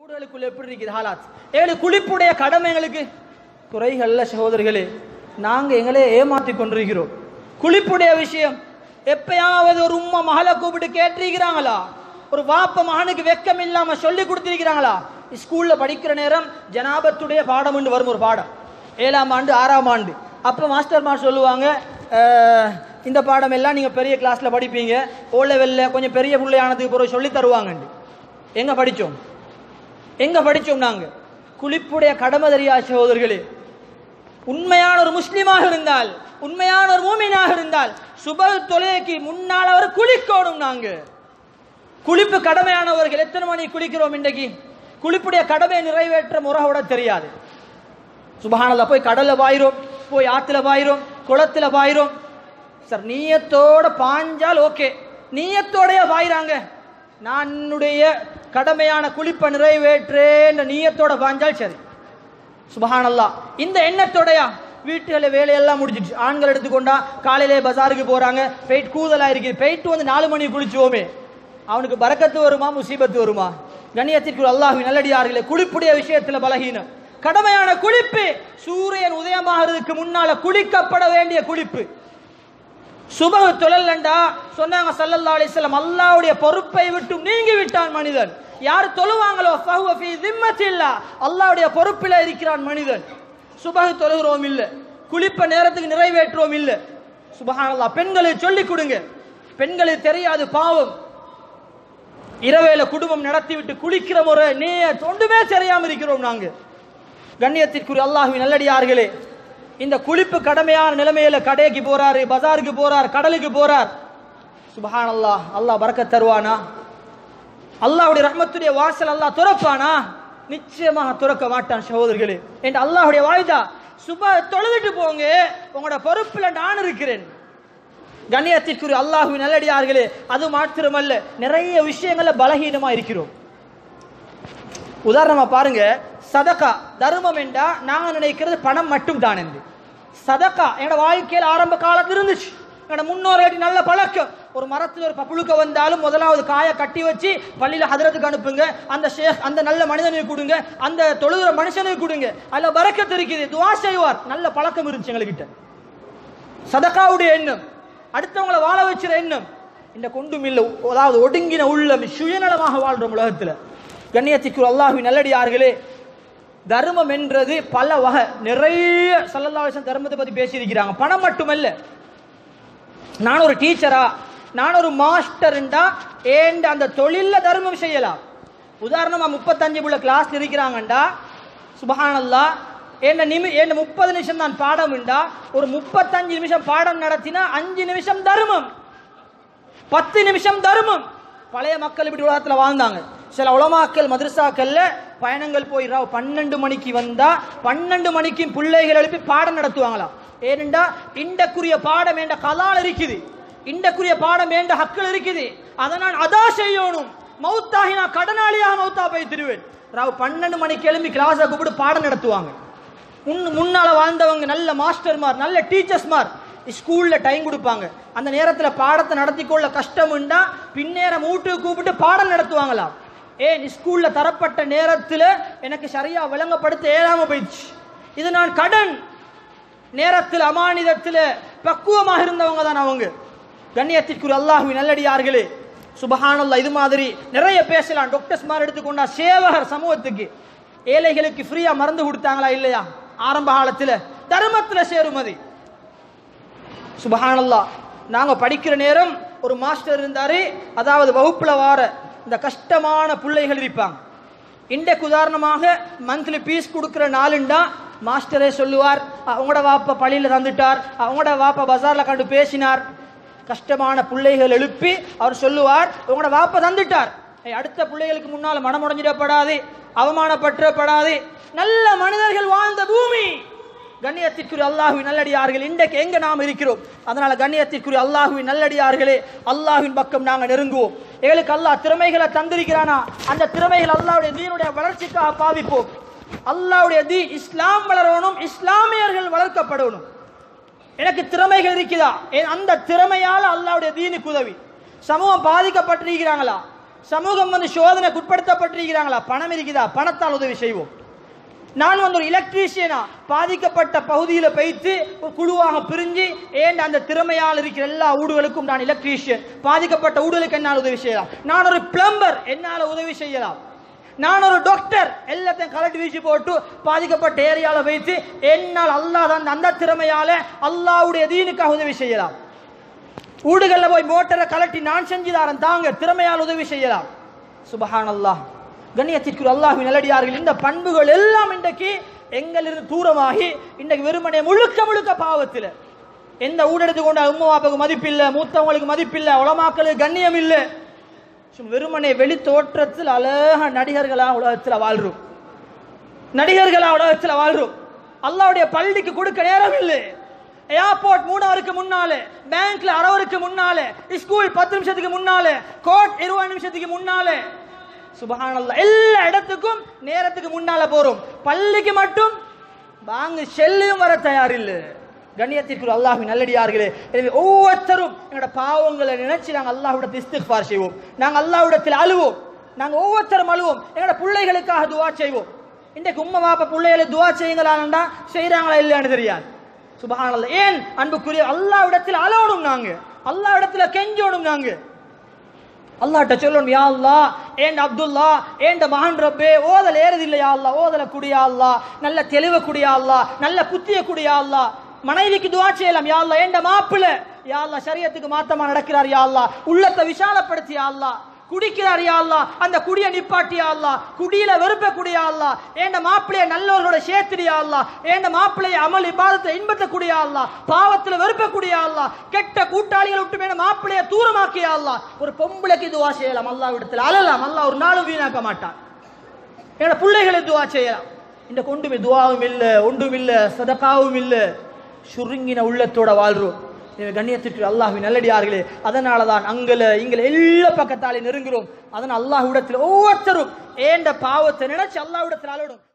ஊர்களுக்குள்ள எப்படி இருக்குது ஹாலாத் எங்களுக்கு குளிப்புடைய கடமை எங்களுக்கு குறைகள்ல சகோதரர்களே நாங்க எங்களே ஏமாத்தி கொண்டிருக்கிறோம் குளிப்புடைய விஷயம் எப்பயாவது ஒரு உம்மா மகளை கூப்பிட்டு கேட்டிருக்கிறாங்களா ஒரு வாப்ப மகனுக்கு வெக்கம் இல்லாம சொல்லி கொடுத்திருக்கிறாங்களா ஸ்கூல்ல படிக்கிற நேரம் ஜனாபத்துடைய பாடம் என்று வரும் ஒரு பாடம் ஏழாம் ஆண்டு ஆறாம் ஆண்டு அப்போ மாஸ்டர் மார் சொல்லுவாங்க "அஹ், இந்த பாடம் எல்லாம் நீங்கள் பெரிய கிளாஸில் படிப்பீங்க ஓ லெவலில் கொஞ்சம் பெரிய பிள்ளையானதுக்கு பிறகு சொல்லி தருவாங்கண்டு எங்கே படித்தோம் எங்கே படித்தோம் நாங்கள் குளிப்புடைய கடமை தெரியா சகோதரர்களே உண்மையான ஒரு முஸ்லீமாக இருந்தால் உண்மையான ஒரு மூமினாக இருந்தால் சுப தொலைக்கு முன்னால் அவர் குளிக்கணும் நாங்கள் குளிப்பு கடமையானவர்கள் எத்தனை மணி குளிக்கிறோம் இன்றைக்கு குளிப்புடைய கடமையை நிறைவேற்ற முறை கூட தெரியாது சுபஹானல்லா போய் கடல்ல பாயிரும் போய் ஆத்துல பாயிரும் குளத்துல பாயிரும் சார் நீயத்தோட பாஞ்சால் ஓகே நீயத்தோடய பாயிறாங்க நான் என்னுடைய கடமையான குளிப்பை நிறைவேற்றேன்ற நீயத்தோட பாஞ்சால் சரி சுபஹானல்லா இந்த எண்ணத்தோடயா வீட்டுகளில் வேலையெல்லாம் முடிஞ்சிடுச்சு ஆண்கள் எடுத்துக்கொண்டா காலையிலே பஜாருக்கு போறாங்க பெயிட் கூதலா இருக்குது பெயிட் வந்து நாலு மணி குளிச்சுவோமே அவனுக்கு பரக்கத்து வருமா முசீபத்து வருமா கண்ணியத்திற்கு அல்லாஹ் நல்லடியார்களே குளிப்புடைய விஷயத்துல பலகீனம் கடமையான குளிப்பு சூரியன் உதயமாகிறதுக்கு முன்னால குளிக்கப்பட வேண்டிய குளிப்பு சுபஹ தொழல்லண்டா சொன்னாங்க சல்லல்லா அலிஸ்லாம் அல்லாஹ்வுடைய பொறுப்பை விட்டு நீங்கி விட்டான் மனிதன் யார் தொழுவாங்களோ ஃபஹுவ ஃபீ திம்மத்தில்லா அல்லாஹ்வுடைய பொறுப்பில் இருக்கிறான் மனிதன் சுபஹ தொழுகிறோம் இல்ல குளிப்ப நேரத்துக்கு நிறைவேற்றுவோம் இல்ல சுபஹானல்லாஹ் பெண்களுக்கு சொல்லிக் கொடுங்க பெண்களுக்கு தெரியாது பாவம் இரவேல குடும்பம் நடத்திவிட்டு குளிக்கிற முறை நீ ஒன்றுமே தெரியாம இருக்கிறோம் நாங்க கண்ணியத்திற்குரிய அல்லாஹுவின் நல்லடியார்களே இந்த குளிப்பு கடமையான நிலைமையில கடைக்கு போறாரு பஜாருக்கு போறார் கடலுக்கு போறார் சுபஹான் அல்லாஹ் அல்லாஹ் பறக்கத் தருவானா அல்லாஹ்வுடைய ரஹ்மத்துடைய வாசல் அல்லாஹ் துறப்பானா நிச்சயமாக துறக்க மாட்டான் சகோதரர்களே என்று அல்லாஹ்வுடைய வாய்தா சுப தொழுதுட்டு போங்க உங்களோட பொறுப்புல நான் இருக்கிறேன் கண்ணியத்திற்குரிய அல்லாஹுவின் நல்லடியார்களே அது மாத்திரமல்ல நிறைய விஷயங்கள்ல பலகீனமா இருக்கிறோம் உதாரணமா பாருங்க சதகா தர்மம் என்றா நாங்க நினைக்கிறது பணம் மட்டும் தான் என்று சதகா என்னோட வாழ்க்கையில் ஆரம்ப காலத்துல இருந்துச்சு என்னோட முன்னோர்கள் நல்ல பழக்கம் ஒரு மரத்துல ஒரு பப்புழுக்க வந்தாலும் முதலாவது காயை கட்டி வச்சு பள்ளியில ஹதரத்துக்கு அனுப்புங்க அந்த ஷேக் அந்த நல்ல மனிதனுக்கு கொடுங்க அந்த தொழுகிற மனுஷனுக்கு கொடுங்க அதுல பறக்கத்து இருக்குது துவா செய்வார் நல்ல பழக்கம் இருந்துச்சு எங்ககிட்ட சதகாவுடைய எண்ணம் அடுத்தவங்களை வாழ வச்சிற எண்ணம் இந்த கொண்டும் இல்லை அதாவது ஒடுங்கின உள்ளம் சுயநலமாக வாழ்றோம் உலகத்துல கண்ணியத்திற்கு அல்லாஹுவின் நல்லடியார்களே தர்மம் என்றது பல வகை நிறைய சல்லல்லாஹு தர்மத்தை பத்தி பேசியிருக்கிறாங்க பணம் மட்டுமல்ல நான் ஒரு டீச்சரா நான் ஒரு மாஸ்டர்ண்டா ஏண்ட அந்த தொழில்ல தர்மம் செய்யலாம் உதாரணமா முப்பத்தஞ்சு உள்ள கிளாஸ் இருக்கிறாங்கண்டா சுபஹானல்லா என்ன நிமி என்ன முப்பது நிமிஷம் தான் பாடம் உண்டா ஒரு முப்பத்தஞ்சு நிமிஷம் பாடம் நடத்தினா அஞ்சு நிமிஷம் தர்மம் பத்து நிமிஷம் தர்மம் பழைய மக்கள் இப்படி உலகத்துல வாழ்ந்தாங்க சில உலமாக்கள் மதரசாக்கள்ல பயணங்கள் போய் ராவ் பன்னெண்டு மணிக்கு வந்தா பன்னெண்டு மணிக்கு பிள்ளைகள் எழுப்பி பாடம் நடத்துவாங்களாம் ஏனெண்டா இண்டக்குரிய பாடம் என்ற கலால் இருக்குது இண்டக்குரிய பாடம் என்ற ஹக்கள் இருக்குது அதை நான் அதா செய்யணும் மௌத்தாகி நான் கடனாளியாக மௌத்தா போய் திருவேன் ராவ் பன்னெண்டு மணிக்கு எழுப்பி கிளாஸை கூப்பிட்டு பாடம் நடத்துவாங்க முன் முன்னால வாழ்ந்தவங்க நல்ல மாஸ்டர்மார் நல்ல டீச்சர்ஸ்மார் ஸ்கூல்ல டைம் கொடுப்பாங்க அந்த நேரத்துல பாடத்தை நடத்தி கொள்ள கஷ்டம்ண்டா பின்னேரம் வீட்டுக்கு கூப்பிட்டு பாடம் நடத்துவாங்களாம் ஏன் ஸ்கூல்ல தரப்பட்ட நேரத்துல எனக்கு சரியா விளங்கப்படுத்த ஏறாம போயிடுச்சு இது நான் கடன் நேரத்தில் அமானிதத்தில் பக்குவமாக இருந்தவங்க தான் அவங்க கண்ணியத்திற்குரிய அல்லாஹுவின் நல்லடியார்களே சுபஹானல்லா இது மாதிரி நிறைய பேசலாம் டாக்டர்ஸ் மாதிரி எடுத்துக்கொண்டா சேவகர் சமூகத்துக்கு ஏழைகளுக்கு ஃப்ரீயா மருந்து கொடுத்தாங்களா இல்லையா ஆரம்ப காலத்துல தர்மத்துல சேருமதி சுபஹானல்லா நாங்க படிக்கிற நேரம் ஒரு மாஸ்டர் இருந்தாரு அதாவது வகுப்புல வார இந்த கஷ்டமான பிள்ளைகள் இருப்பாங்க இன்றைக்கு உதாரணமாக மந்த்லி பீஸ் கொடுக்குற நாளுண்டா மாஸ்டரே சொல்லுவார் அவங்களோட வாப்பா பள்ளியில் தந்துட்டார் அவங்களோட வாப்பா பஜார்ல கண்டு பேசினார் கஷ்டமான பிள்ளைகள் எழுப்பி அவர் சொல்லுவார் உங்களோட வாப்பா தந்துட்டார் ஏய், அடுத்த பிள்ளைகளுக்கு முன்னால் மனமுடைஞ்சிடப்படாது அவமானப்பற்றப்படாது நல்ல மனிதர்கள் வாழ்ந்த பூமி கண்ணியத்திற்குரிய அல்லாஹுவின் நல்லடியார்கள் இன்றைக்கு எங்க நாம் இருக்கிறோம் அதனால கண்ணியத்திற்குரிய அல்லாஹுவின் நல்லடியார்களே அல்லாஹ்வின் பக்கம் நாங்க நெருங்குவோம் எங்களுக்கு அல்லாஹ் திறமைகளை தந்திருக்கிறானா அந்த திறமைகள் அல்லாஹ்வுடைய தீனுடைய வளர்ச்சிக்காக பாவிப்போம் அல்லாஹ்வுடைய தீன் இஸ்லாம் வளரணும் இஸ்லாமியர்கள் வளர்க்கப்படணும் எனக்கு திறமைகள் இருக்குதா என் அந்த திறமையால அல்லாஹ்வுடைய தீனுக்கு உதவி சமூகம் பாதிக்கப்பட்டிருக்கிறாங்களா சமூகம் வந்து சோதனைக்கு உட்படுத்தப்பட்டிருக்கிறாங்களா பணம் இருக்குதா பணத்தால் உதவி செய்வோம் நான் வந்து ஒரு எலக்ட்ரீஷியனா பாதிக்கப்பட்ட பகுதியில் போயிட்டு ஒரு குழுவாக பிரிஞ்சு ஏன் அந்த திறமையால் இருக்கிற எல்லா ஊடுகளுக்கும் நான் எலக்ட்ரீஷியன் பாதிக்கப்பட்ட ஊடுகளுக்கு என்னால் உதவி செய்யலாம் நான் ஒரு பிளம்பர் என்னால் உதவி செய்யலாம் நான் ஒரு டாக்டர் எல்லாத்தையும் கலட்டி வீசி போட்டு பாதிக்கப்பட்ட ஏரியாவில் வைத்து என்னால் அல்லாஹ் தான் அந்த திறமையால அல்லாஹ்வுடைய தீனுக்காக உதவி செய்யலாம் ஊடுகள்ல போய் மோட்டரை கலட்டி நான் செஞ்சு தாரேன் தாங்க திறமையால் உதவி செய்யலாம் சுபஹான் அல்லாஹ் கண்ணியத்திற்கு அல்லாஹ்வின் நல்லடியார்கள் இந்த பண்புகள் எல்லாம் இன்றைக்கு எங்களிருந்து தூரமாகி இன்றைக்கு வெறுமனே முழுக்க முழுக்க பாவத்தில் எந்த ஊடெடுத்து கொண்ட உம்மா பாப்பாக்கு மதிப்பில்லை மூத்தவங்களுக்கு மதிப்பில்லை உலமாக்களுக்கு கண்ணியம் இல்லை சும்மா வெறுமனே வெளி தோற்றத்தில் அழகா நடிகர்களா உலகத்தில் வாழ்றோம் நடிகர்களா உலகத்தில் வாழ்றோம் அல்லாவுடைய பள்ளிக்கு கொடுக்க நேரம் இல்லை ஏர்போர்ட் மூணு அவருக்கு முன்னாலே பேங்க்ல அறவருக்கு முன்னாலே ஸ்கூல் பத்து நிமிஷத்துக்கு முன்னாலே கோர்ட் இருபது நிமிஷத்துக்கு முன்னாலே சுபஹானல்லாஹ் எல்லா இடத்துக்கும் நேரத்துக்கு முன்னால போறோம் பள்ளிக்கு மட்டும் வாங்க செல்லியும் வர தயாரில்லை கண்ணியத்திற்கு அல்லாஹ்வின் நல்லடியார்களே எனவே ஒவ்வொருத்தரும் எங்களோட பாவங்களை நினைச்சு நாங்கள் அல்லாஹ்விடத்தில் இஸ்திக்ஃபார் செய்வோம் நாங்கள் அல்லாஹ்விடத்தில் அழுவோம் நாங்கள் ஒவ்வொருத்தரும் அழுவோம் எங்களோட பிள்ளைகளுக்காக துவா செய்வோம் இன்றைக்கு உம்மா பாப்பா பிள்ளைகளை துவா செய்யுங்களான்டா செய்கிறாங்களா இல்லையான்னு தெரியாது சுபஹானல்லாஹ் ஏன் அன்புக்குரிய அல்லாஹ்விடத்தில் அழணும் நாங்க அல்லாஹ்விடத்தில் கெஞ்சோணும் நாங்க அல்லாஹ்ட்ட சொல்லணும் யா அல்லாஹ் ஏண்ட அப்துல்லா ஏண்ட மகன் ரப்பே ஓதல் ஏறது இல்லையா அல்லாஹ் ஓதல குடியா அல்லாஹ் நல்ல தெளிவ குடியா அல்லாஹ் நல்ல புத்திய குடியா அல்லாஹ் மனைவிக்கு துவா செய்யலாம் யா அல்லாஹ் ஏண்ட மாப்பிள்ள யா அல்லாஹ் சரியத்துக்கு மாத்தமா நடக்கிறார் யா அல்லாஹ் உள்ளத்தை விசாலப்படுத்தி யா அல்லாஹ் குடிக்கிறார் யா அல்லாஹ் அந்த குடிய நிப்பாட்டியா அல்லாஹ் குடியில வெறுப்ப குடியா அல்லாஹ் ஏண்ட மாப்பிளைய நல்லவர்களோட சேர்த்துடியா அல்லாஹ் ஏண்ட மாப்பிளைய அமல் இபாதத்தை இன்பத்தை குடியா அல்லாஹ் பாவத்துல வெறுப்ப குடியா அல்லாஹ் கெட்ட கூட்டாளிகளை விட்டு மேல மாப்பிளைய தூரமாக்கியா அல்லாஹ் ஒரு பொம்பளைக்கு துவா செய்யலாம் அல்லாஹ் இடத்துல அழலாம் அல்லாஹ் ஒரு நாளும் வீணாக்க மாட்டான் என்னோட பிள்ளைகளை துவா செய்யலாம் இந்த கொண்டுமே துவாவும் இல்லை ஒன்றும் இல்லை சதகாவும் இல்லை சுருங்கின உள்ளத்தோட வாழ்றோம் எனவே கண்ணியத்திற்கு அல்லாஹ்வின் நல்லடியார்களே அதனால தான் அங்கல இங்கல எல்லா பக்கத்தாலே நெருங்குறோம் அதனால் அல்லாஹ் இடத்தில் ஒவ்வொருத்தரும் ஏண்ட பாவத்தை நினைச்சு அல்லாஹ் இடத்தில் அலடும்